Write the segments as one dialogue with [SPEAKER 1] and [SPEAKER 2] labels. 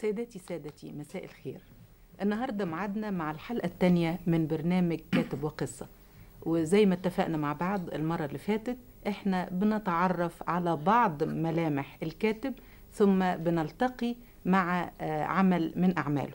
[SPEAKER 1] سيداتي سادتي مساء الخير النهارده معادنا مع الحلقة الثانية من برنامج كاتب وقصة وزي ما اتفقنا مع بعض المرة اللي فاتت احنا بنتعرف على بعض ملامح الكاتب ثم بنلتقي مع آه، عمل من أعماله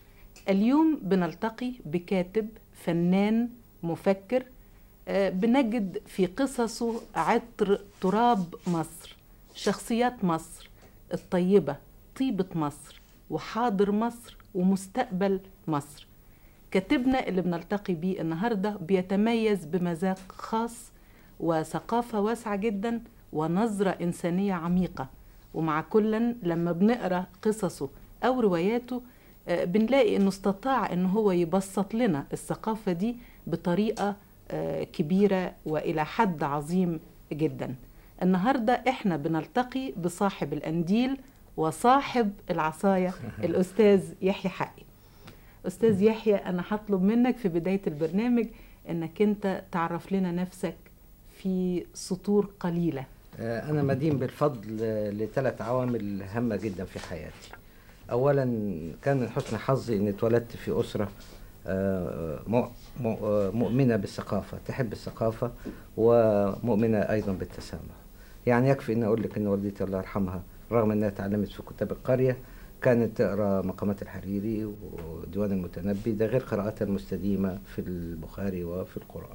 [SPEAKER 1] اليوم بنلتقي بكاتب فنان مفكر آه، بنجد في قصصه عطر تراب مصر شخصيات مصر الطيبة طيبة مصر وحاضر مصر ومستقبل مصر كاتبنا اللي بنلتقي بيه النهاردة بيتميز بمذاق خاص وثقافة واسعة جدا ونظرة إنسانية عميقة ومع كلا لما بنقرأ قصصه أو رواياته آه، بنلاقي انه استطاع ان هو يبسط لنا الثقافة دي بطريقة آه، كبيرة والى حد عظيم جدا النهاردة احنا بنلتقي بصاحب الانديل وصاحب العصاية الاستاذ يحيى حقي استاذ يحيى انا هطلب منك في بداية البرنامج انك انت تعرف لنا نفسك في سطور قليلة
[SPEAKER 2] آه، أنا مدين بالفضل آه، لثلاث عوامل هامة جدا في حياتي. أولا كان من حسن حظي إني اتولدت في أسرة آه، مؤ- مؤ- آه، مؤمنة بالثقافة، تحب الثقافة ومؤمنة أيضا بالتسامح. يعني يكفي إن أقول لك إن والدتي الله يرحمها رغم إنها تعلمت في كتاب القرية كانت تقرا مقامات الحريري وديوان المتنبي ده غير قراءاتها المستديمة في البخاري وفي القرآن.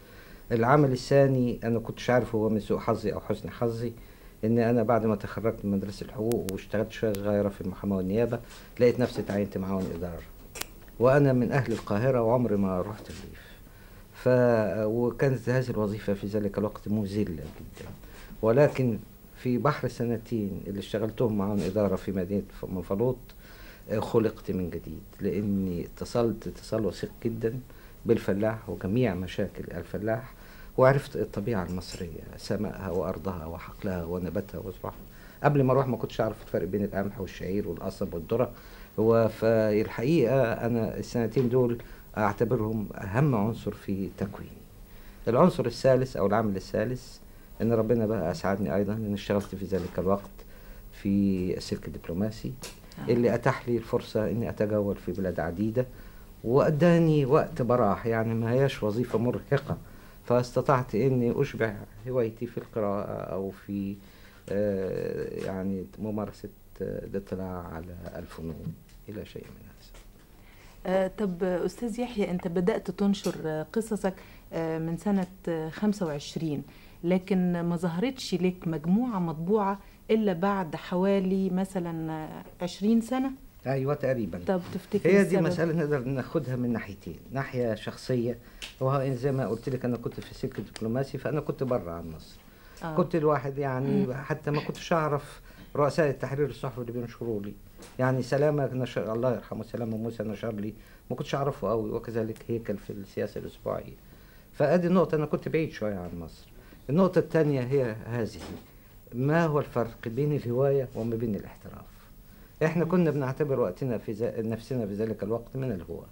[SPEAKER 2] العمل الثاني انا كنتش عارف هو من سوء حظي او حسن حظي ان انا بعد ما تخرجت من مدرسه الحقوق واشتغلت شويه صغيره في المحاماه والنيابه لقيت نفسي تعينت معاون اداره وانا من اهل القاهره وعمري ما رحت الريف ف وكانت هذه الوظيفه في ذلك الوقت مذله جدا ولكن في بحر سنتين اللي اشتغلتهم معاون اداره في مدينه ف- منفلوط آه، خلقت من جديد لاني اتصلت اتصال وثيق جدا بالفلاح وجميع مشاكل الفلاح وعرفت الطبيعة المصرية سمائها وأرضها وحقلها ونباتها وزرعها قبل ما أروح ما كنتش أعرف الفرق بين القمح والشعير والقصب والذرة وفالحقيقة أنا السنتين دول أعتبرهم أهم عنصر في تكويني العنصر الثالث أو العامل الثالث إن ربنا بقى أسعدني أيضا إن اشتغلت في ذلك الوقت في السلك الدبلوماسي اللي أتاح لي الفرصة إني أتجول في بلاد عديدة وأداني وقت براح يعني ما هياش وظيفة مرهقة فاستطعت إني أشبع هوايتي في القراءة أو في آه، يعني ممارسة آه، الاطلاع على الفنون إلى شيء من هذا
[SPEAKER 1] آه، طب آه، أستاذ يحيى أنت بدأت تنشر آه، قصصك آه، من سنة آه، 25 لكن ما ظهرتش لك مجموعة مطبوعة إلا بعد حوالي مثلا آه، 20 سنة
[SPEAKER 2] أيوة تقريبا
[SPEAKER 1] طب تفتكر
[SPEAKER 2] هي دي
[SPEAKER 1] السبب؟
[SPEAKER 2] مسألة نقدر ناخدها من ناحيتين ناحية شخصية وهو زي ما قلت لك أنا كنت في السلك الدبلوماسي فأنا كنت بره عن مصر
[SPEAKER 1] آه.
[SPEAKER 2] كنت الواحد يعني حتى ما كنتش أعرف رؤساء التحرير الصحفي اللي بينشروا لي يعني سلامة نشر الله يرحمه سلامة موسى نشر لي ما كنتش أعرفه قوي وكذلك هيكل في السياسة الأسبوعية فأدي النقطة أنا كنت بعيد شوية عن مصر النقطة الثانية هي هذه ما هو الفرق بين الهواية وما بين الاحتراف احنا كنا بنعتبر وقتنا في ذا- نفسنا في ذلك الوقت من الهواة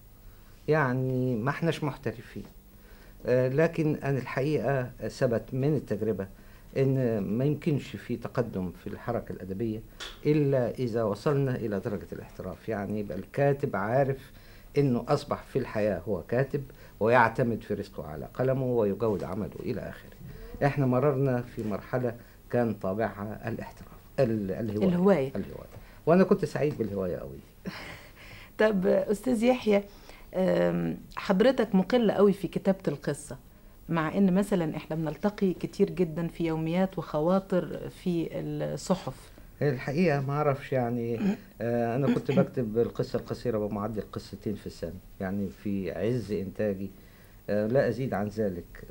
[SPEAKER 2] يعني ما احناش محترفين آه، لكن أنا الحقيقة ثبت من التجربة إن ما يمكنش في تقدم في الحركة الأدبية إلا إذا وصلنا إلى درجة الاحتراف يعني يبقى الكاتب عارف إنه أصبح في الحياة هو كاتب ويعتمد في رزقه على قلمه ويجود عمله إلى آخره إحنا مررنا في مرحلة كان طابعها الاحتراف ال- الهواية
[SPEAKER 1] الهواية.
[SPEAKER 2] الهواية وأنا كنت سعيد بالهواية قوي
[SPEAKER 1] طب آه، أستاذ يحيى آم، حضرتك مقل قوي في كتابة القصة مع ان مثلا احنا بنلتقي كتير جدا في يوميات وخواطر في الصحف
[SPEAKER 2] هي الحقيقة ما أعرفش يعني آه أنا كنت بكتب القصة القصيرة بمعدل قصتين في السنة يعني في عز إنتاجي آه لا أزيد عن ذلك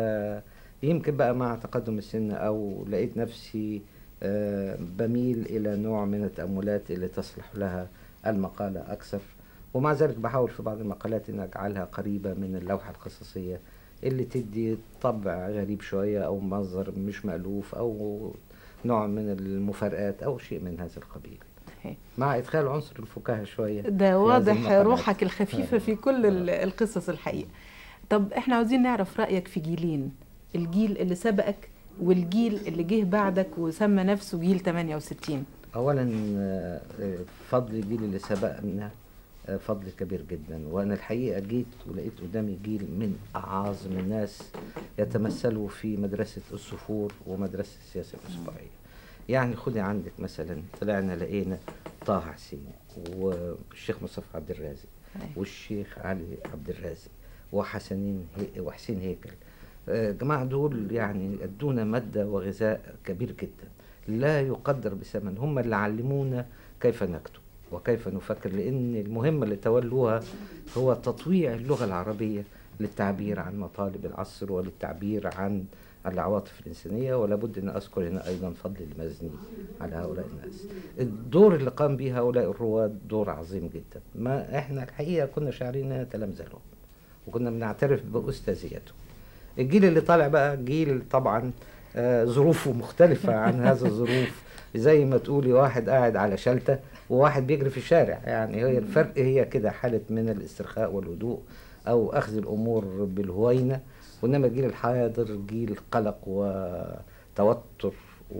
[SPEAKER 2] فيمكن بقى مع تقدم السن أو لقيت نفسي آه بميل إلى نوع من التأملات اللي تصلح لها المقالة أكثر ومع ذلك بحاول في بعض المقالات أن أجعلها قريبة من اللوحة القصصية اللي تدي طبع غريب شوية أو منظر مش مألوف أو نوع من المفارقات أو شيء من هذا القبيل
[SPEAKER 1] هي.
[SPEAKER 2] مع إدخال عنصر الفكاهة شوية في
[SPEAKER 1] ده
[SPEAKER 2] هذه
[SPEAKER 1] واضح
[SPEAKER 2] المقالات.
[SPEAKER 1] روحك الخفيفة في كل ال- القصص الحقيقة طب احنا عاوزين نعرف رأيك في جيلين الجيل اللي سبقك والجيل اللي جه بعدك وسمى نفسه جيل 68
[SPEAKER 2] اولا آه، آه، فضل الجيل اللي سبقنا آه، فضل كبير جدا وانا الحقيقه جيت ولقيت قدامي جيل من اعظم الناس يتمثلوا في مدرسه الصفور ومدرسه السياسه الاسبوعيه يعني خدي عندك مثلا طلعنا لقينا طه حسين والشيخ مصطفى عبد الرازق
[SPEAKER 1] أيوة.
[SPEAKER 2] والشيخ علي عبد الرازق وحسنين هي وحسين هيكل آه، الجماعة دول يعني ادونا مادة وغذاء كبير جدا لا يقدر بثمن هم اللي علمونا كيف نكتب وكيف نفكر لأن المهمة اللي تولوها هو تطويع اللغة العربية للتعبير عن مطالب العصر وللتعبير عن العواطف الإنسانية ولا بد أن أذكر هنا أيضا فضل المزني على هؤلاء الناس الدور اللي قام به هؤلاء الرواد دور عظيم جدا ما إحنا الحقيقة كنا شاعرين أن نتلامذة لهم وكنا بنعترف بأستاذيته الجيل اللي طالع بقى جيل طبعا آه، ظروفه مختلفة عن هذا الظروف زي ما تقولي واحد قاعد على شلتة وواحد بيجري في الشارع يعني هي الفرق هي كده حالة من الاسترخاء والهدوء أو أخذ الأمور بالهوينة وإنما الجيل الحاضر جيل قلق وتوتر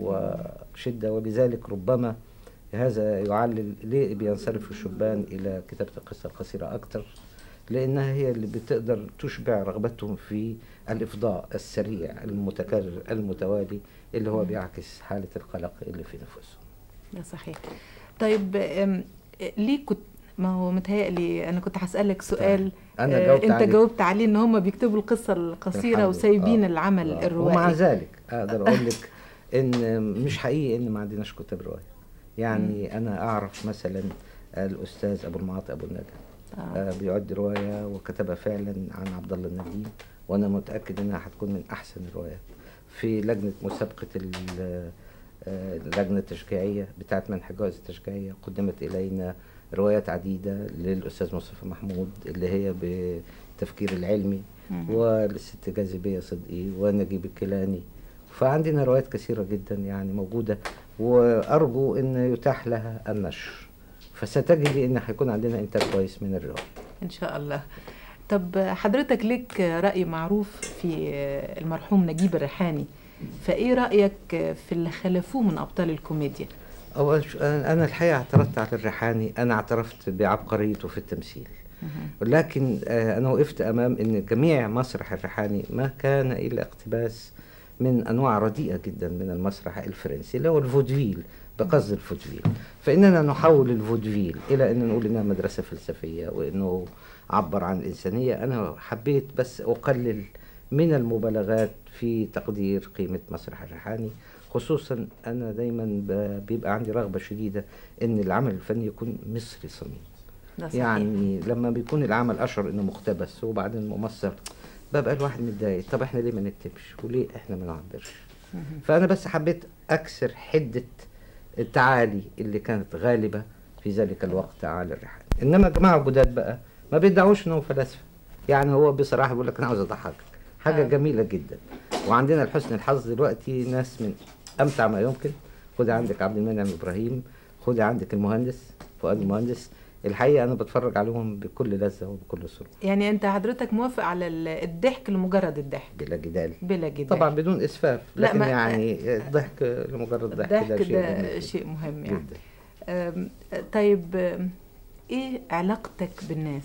[SPEAKER 2] وشدة ولذلك ربما هذا يعلل ليه بينصرف الشبان إلى كتابة القصة القصيرة أكتر لأنها هي اللي بتقدر تشبع رغبتهم في الإفضاء السريع المتكرر المتوالي اللي هو بيعكس حالة القلق اللي في نفوسهم
[SPEAKER 1] ده صحيح طيب أم، ليه كنت ما هو متهيألي أنا كنت هسألك سؤال
[SPEAKER 2] أنا
[SPEAKER 1] آه،
[SPEAKER 2] جاوبت
[SPEAKER 1] أنت
[SPEAKER 2] عليه.
[SPEAKER 1] جاوبت عليه إن هم بيكتبوا القصة القصيرة
[SPEAKER 2] الحمد
[SPEAKER 1] وسايبين
[SPEAKER 2] لله.
[SPEAKER 1] العمل
[SPEAKER 2] آه.
[SPEAKER 1] الروائي
[SPEAKER 2] ومع ذلك أقدر أقول لك إن مش حقيقي إن ما عندناش كتاب رواية يعني أنا أعرف مثلا الأستاذ أبو المعاطي أبو الندى
[SPEAKER 1] آه.
[SPEAKER 2] آه، بيعد رواية وكتبها فعلا عن عبد الله النديم وأنا متأكد إنها هتكون من أحسن الروايات في لجنة مسابقة ال- آه، اللجنة التشجيعية بتاعة منح الجوائز التشجيعية قدمت إلينا روايات عديدة للأستاذ مصطفى محمود اللي هي بالتفكير العلمي
[SPEAKER 1] مم.
[SPEAKER 2] والست جاذبية صدقي ونجيب الكيلاني فعندنا روايات كثيرة جدا يعني موجودة وأرجو أن يتاح لها النشر فستجدي أن هيكون عندنا إنتاج كويس من الرواية
[SPEAKER 1] إن شاء الله طب حضرتك لك رأي معروف في المرحوم نجيب الريحاني فإيه رأيك في اللي خلفوه من أبطال الكوميديا؟
[SPEAKER 2] أول ش- أنا الحقيقة اعترضت على الريحاني أنا اعترفت بعبقريته في التمثيل لكن آه، أنا وقفت أمام أن جميع مسرح الريحاني ما كان إلا اقتباس من أنواع رديئة جدا من المسرح الفرنسي اللي هو الفودفيل بقصد الفودفيل فإننا نحول الفودفيل إلى أن نقول إنها مدرسة فلسفية وإنه عبر عن الإنسانية أنا حبيت بس أقلل من المبالغات في تقدير قيمة مسرح الريحاني خصوصا أنا دايما ب- بيبقى عندي رغبة شديدة إن العمل الفني يكون مصري صميم
[SPEAKER 1] ده صحيح.
[SPEAKER 2] يعني لما بيكون العمل اشعر انه مقتبس وبعدين ممثل ببقى الواحد متضايق طب احنا ليه ما نكتبش وليه احنا ما نعبرش
[SPEAKER 1] مهم.
[SPEAKER 2] فانا بس حبيت اكسر حده التعالي اللي كانت غالبه في ذلك الوقت على الرحال انما الجماعه الجداد بقى ما بيدعوش انهم فلاسفه يعني هو بصراحه بيقول لك انا عاوز اضحكك حاجه
[SPEAKER 1] آه.
[SPEAKER 2] جميله جدا وعندنا لحسن الحظ دلوقتي ناس من امتع ما يمكن خدي عندك عبد المنعم ابراهيم خدي عندك المهندس فؤاد المهندس الحقيقه انا بتفرج عليهم بكل لذه وبكل سرور
[SPEAKER 1] يعني أنت حضرتك موافق على ال- الضحك لمجرد الضحك
[SPEAKER 2] بلا جدال
[SPEAKER 1] بلا جدال
[SPEAKER 2] طبعا بدون اسفاف
[SPEAKER 1] لا،
[SPEAKER 2] لكن
[SPEAKER 1] ما-
[SPEAKER 2] يعني الضحك لمجرد الضحك
[SPEAKER 1] الضحك
[SPEAKER 2] ده شيء
[SPEAKER 1] ده
[SPEAKER 2] جميل
[SPEAKER 1] شيء مهم يعني
[SPEAKER 2] جدا
[SPEAKER 1] أم، طيب أم، ايه علاقتك بالناس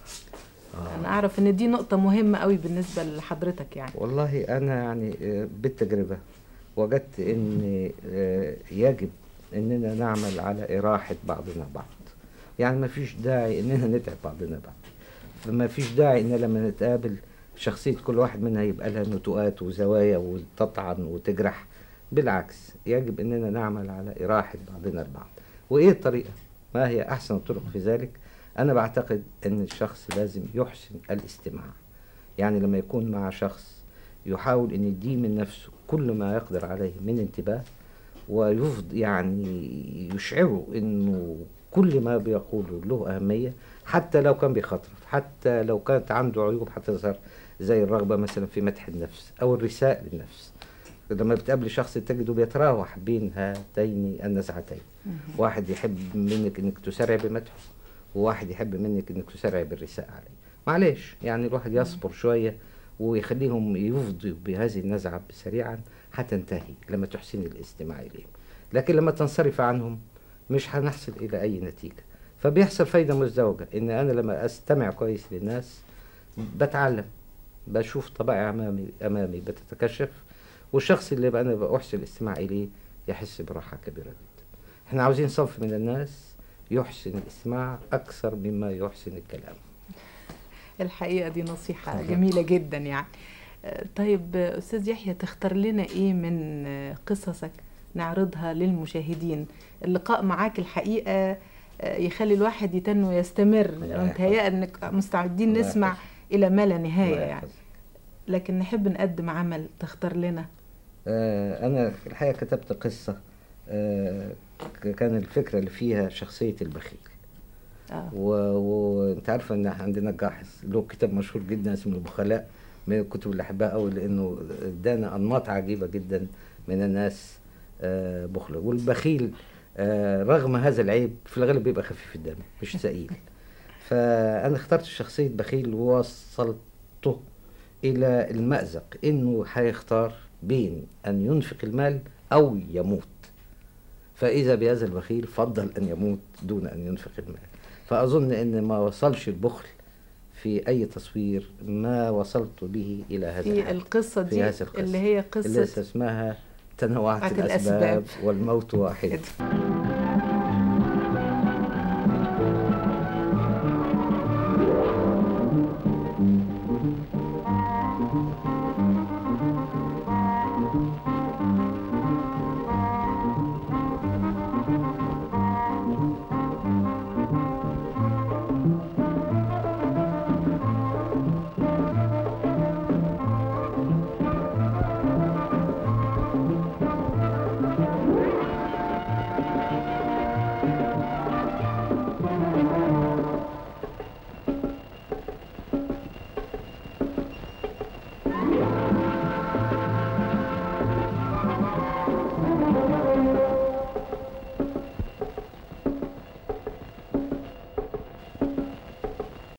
[SPEAKER 1] انا
[SPEAKER 2] آه.
[SPEAKER 1] اعرف ان دي نقطة مهمة قوي بالنسبة لحضرتك يعني
[SPEAKER 2] والله انا يعني آه، بالتجربه وجدت ان آه، يجب اننا نعمل على اراحه بعضنا بعض يعني ما فيش داعي اننا نتعب بعضنا بعض فما فيش داعي ان لما نتقابل شخصيه كل واحد منا يبقى لها نتوءات وزوايا وتطعن وتجرح بالعكس يجب اننا نعمل على اراحه بعضنا البعض وايه الطريقه ما هي احسن الطرق في ذلك انا بعتقد ان الشخص لازم يحسن الاستماع يعني لما يكون مع شخص يحاول ان يديه من نفسه كل ما يقدر عليه من انتباه ويفض يعني يشعره انه كل ما بيقوله له اهميه حتى لو كان بيخاطرف حتى لو كانت عنده عيوب هتظهر زي الرغبه مثلا في مدح النفس او الرثاء للنفس لما بتقابل شخص تجده بيتراوح بين هاتين النزعتين واحد يحب منك انك تسرع بمدحه وواحد يحب منك انك تسرع بالرثاء عليه معلش يعني الواحد يصبر شويه ويخليهم يفضوا بهذه النزعه سريعا هتنتهي لما تحسن الاستماع اليهم لكن لما تنصرف عنهم مش هنحصل الى اي نتيجه فبيحصل فايده مزدوجه ان انا لما استمع كويس للناس بتعلم بشوف طبائع امامي امامي بتتكشف والشخص اللي بقى انا بحسن الاستماع اليه يحس براحه كبيره جدا احنا عاوزين صنف من الناس يحسن الاستماع اكثر مما يحسن الكلام
[SPEAKER 1] الحقيقة دي نصيحة
[SPEAKER 2] طبعا.
[SPEAKER 1] جميلة جدا يعني آه، طيب آه، أستاذ يحيى تختار لنا إيه من آه، قصصك نعرضها للمشاهدين اللقاء معاك الحقيقة آه، يخلي الواحد يتنو يستمر
[SPEAKER 2] الله
[SPEAKER 1] متهيأ أنك مستعدين
[SPEAKER 2] الله
[SPEAKER 1] نسمع
[SPEAKER 2] يحفظك.
[SPEAKER 1] إلى ما لا نهاية
[SPEAKER 2] الله
[SPEAKER 1] يعني
[SPEAKER 2] يحفظك.
[SPEAKER 1] لكن نحب نقدم عمل تختار لنا
[SPEAKER 2] آه، أنا في الحقيقة كتبت قصة آه، ك- كان الفكرة اللي فيها شخصية البخيل
[SPEAKER 1] آه.
[SPEAKER 2] و- وأنت عارفة إن إحنا عندنا جاحظ له كتاب مشهور جدا اسمه البخلاء من الكتب اللي أحبها أوي لأنه ادانا أنماط عجيبة جدا من الناس آه، بخلة والبخيل آه، رغم هذا العيب في الغالب بيبقى خفيف الدم مش ثقيل فأنا اخترت شخصية بخيل ووصلته إلى المأزق إنه هيختار بين أن ينفق المال أو يموت فإذا بهذا البخيل فضل أن يموت دون أن ينفق المال فأظن أن ما وصلش البخل في أي تصوير ما وصلت به إلى هذا
[SPEAKER 1] في
[SPEAKER 2] الحد.
[SPEAKER 1] القصة
[SPEAKER 2] في
[SPEAKER 1] دي
[SPEAKER 2] هذه القصة.
[SPEAKER 1] اللي هي
[SPEAKER 2] اللي
[SPEAKER 1] قصة
[SPEAKER 2] اسمها تنوعت
[SPEAKER 1] بتاعت
[SPEAKER 2] الأسباب
[SPEAKER 1] الأسباب.
[SPEAKER 2] والموت واحد
[SPEAKER 1] كده.